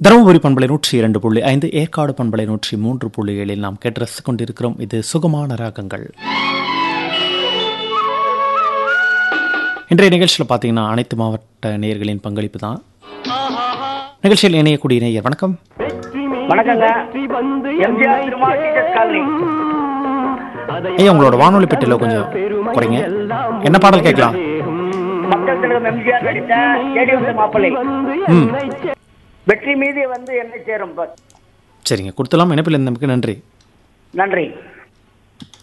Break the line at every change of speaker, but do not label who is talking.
தருமபுரி பண்பலை நூற்றி இரண்டு புள்ளி ஐந்து ஏற்காடு பண்பலை நூற்றி மூன்று புள்ளி ஏழில் நாம் கேட்டு ரசித்துக் கொண்டிருக்கிறோம் இது சுகமான ராகங்கள் இன்றைய நிகழ்ச்சியில் பார்த்தீங்கன்னா அனைத்து மாவட்ட நேயர்களின் பங்களிப்பு தான் நிகழ்ச்சியில் இணையக்கூடிய நேயர் வணக்கம்
வணக்கங்க எம்ஜிஆர் திருமால் டீச்சர்ஸ் காலனி
ஐயா உங்களோட வானொலி பெட்டியில் கொஞ்சம் குறைங்க என்ன பாடல் கேட்கலாம்
மக்கள் தலைவர் எம்ஜிஆர் நடித்த தேடி வந்த மாப்பிள்ளை
ம்
வெற்றி மீது வந்து என்ன சேரும் பஸ்
சரிங்க கொடுத்துலாம் இணைப்பில் இருந்தமைக்கு நன்றி
நன்றி